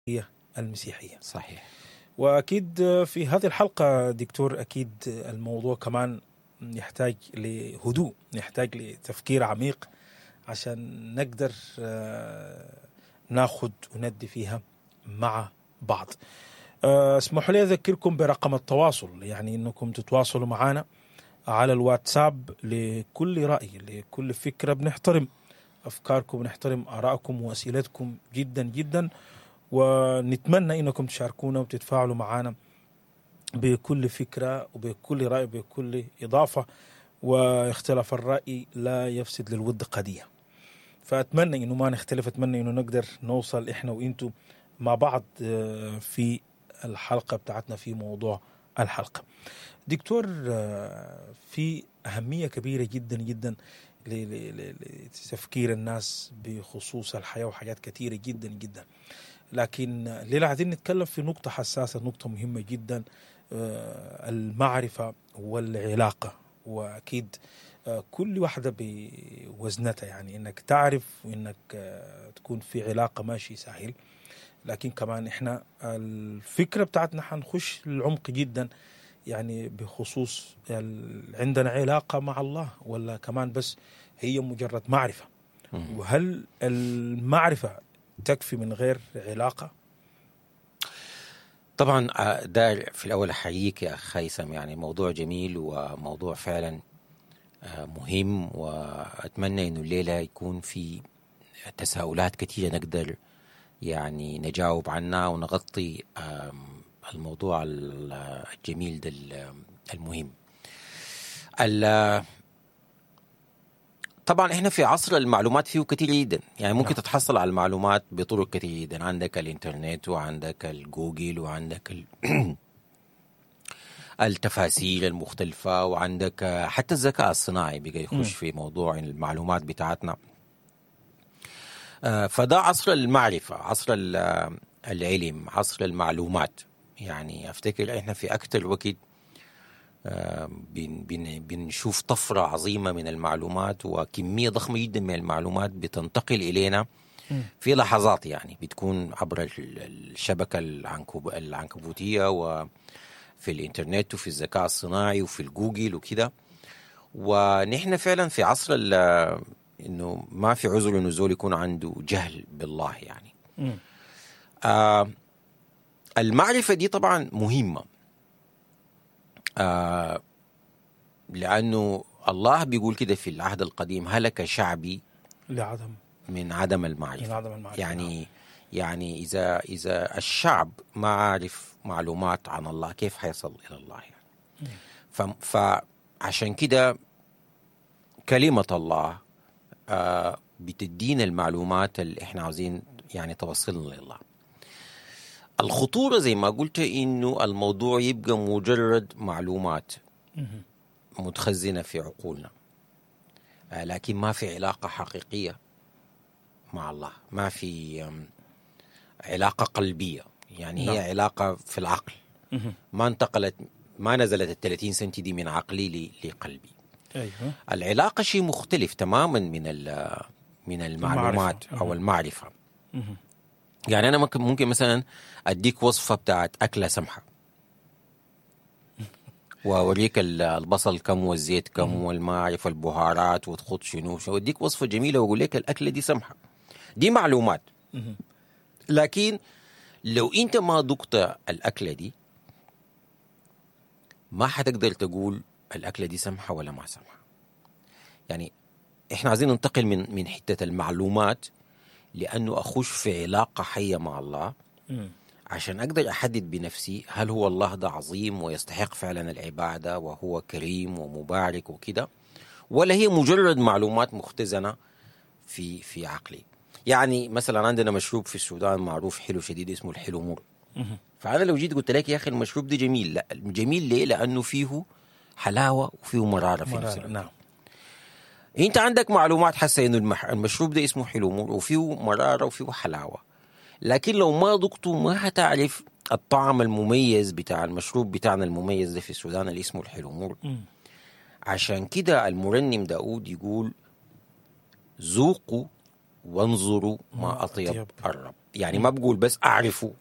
هي المسيحية صحيح وأكيد في هذه الحلقة دكتور أكيد الموضوع كمان يحتاج لهدوء يحتاج لتفكير عميق عشان نقدر آه، ناخد وندي فيها مع بعض آه، اسمحوا لي أذكركم برقم التواصل يعني أنكم تتواصلوا معنا على الواتساب لكل رأي لكل فكرة بنحترم أفكاركم بنحترم آرائكم وأسئلتكم جدا جدا ونتمنى انكم تشاركونا وتتفاعلوا معنا بكل فكره وبكل راي وبكل اضافه واختلاف الراي لا يفسد للود قضيه فاتمنى انه ما نختلف اتمنى انه نقدر نوصل احنا وانتم مع بعض آه، في الحلقه بتاعتنا في موضوع الحلقه دكتور آه، في اهميه كبيره جدا جدا ل- ل- ل- لتفكير الناس بخصوص الحياه وحاجات كثيره جدا جدا لكن الليله عايزين نتكلم في نقطه حساسه نقطه مهمه جدا آه، المعرفه والعلاقه واكيد آه، كل واحده بوزنتها يعني انك تعرف وانك آه، تكون في علاقه ماشي سهل لكن كمان احنا الفكره بتاعتنا حنخش للعمق جدا يعني بخصوص ال- عندنا علاقه مع الله ولا كمان بس هي مجرد معرفه مم. وهل المعرفه تكفي من غير علاقه؟ طبعا آه، ده في الاول احييك يا اخ هيثم يعني موضوع جميل وموضوع فعلا آه، مهم واتمنى انه الليله يكون في تساؤلات كثيره نقدر يعني نجاوب عنها ونغطي آم، الموضوع ال- الجميل ده ال- المهم ال- طبعا احنا في عصر المعلومات فيه كثير جدا يعني ممكن نعم. تتحصل على المعلومات بطرق كثير جدا عندك الانترنت وعندك الجوجل وعندك ال... التفاسير المختلفة وعندك آه، حتى الذكاء الصناعي بقى مم. يخش في موضوع المعلومات بتاعتنا آه، فده عصر المعرفة عصر ال- آه، العلم عصر المعلومات يعني افتكر احنا في اكثر وقت آه، بن بن بنشوف طفرة عظيمة من المعلومات وكمية ضخمة جدا من المعلومات بتنتقل إلينا مم. في لحظات يعني بتكون عبر ال- الشبكة العنكب العنكبوتية وفي الإنترنت وفي الذكاء الصناعي وفي الجوجل وكده ونحن فعلا في عصر ال- إنه ما في عذر إنه زول يكون عنده جهل بالله يعني مم. آه المعرفة دي طبعا مهمة آه لأنه الله بيقول كده في العهد القديم هلك شعبي لعدم من عدم من المعرفة عدم المعرفه يعني يعني إذا إذا الشعب ما عارف معلومات عن الله كيف حيصل إلى الله يعني ف- فعشان كده كلمة الله آه بتدينا المعلومات اللي احنا عاوزين يعني توصلنا لله الخطورة زي ما قلت إنه الموضوع يبقى مجرد معلومات مهم. متخزنة في عقولنا آه، لكن ما في علاقة حقيقية مع الله ما في آم، علاقة قلبية يعني نعم. هي علاقة في العقل مهم. ما انتقلت ما نزلت ال 30 سنتي دي من عقلي ل- لقلبي ايوه العلاقة شيء مختلف تماما من ال- من المعلومات المعرفة. أو المعرفة مهم. يعني أنا ممكن ممكن مثلا أديك وصفة بتاعت أكلة سمحة واوريك ال- البصل كم والزيت كم والما اعرف البهارات وتخط شنو شنو اوديك وصفه جميله واقول لك الاكله دي سمحه دي معلومات مهم. لكن لو انت ما ذقت الاكله دي ما حتقدر تقول الاكله دي سمحه ولا ما سمحه يعني احنا عايزين ننتقل من من حته المعلومات لانه اخش في علاقه حيه مع الله مم. عشان اقدر احدد بنفسي هل هو الله ده عظيم ويستحق فعلا العباده وهو كريم ومبارك وكده ولا هي مجرد معلومات مختزنه في في عقلي يعني مثلا عندنا مشروب في السودان معروف حلو شديد اسمه الحلو مر مهم. فانا لو جيت قلت لك يا اخي المشروب ده جميل لا جميل ليه لانه فيه حلاوه وفيه مراره في نفس مرارة. الوقت نعم انت عندك معلومات حاسه انه المح... المشروب ده اسمه حلو مر وفيه مراره وفيه حلاوه لكن لو ما ذقته ما هتعرف الطعم المميز بتاع المشروب بتاعنا المميز ده في السودان اللي اسمه الحلو مر مم. عشان كده المرنم داود يقول ذوقوا وانظروا ما ما أطيب أطيب. الرب يعني ما بقول بس اعرفه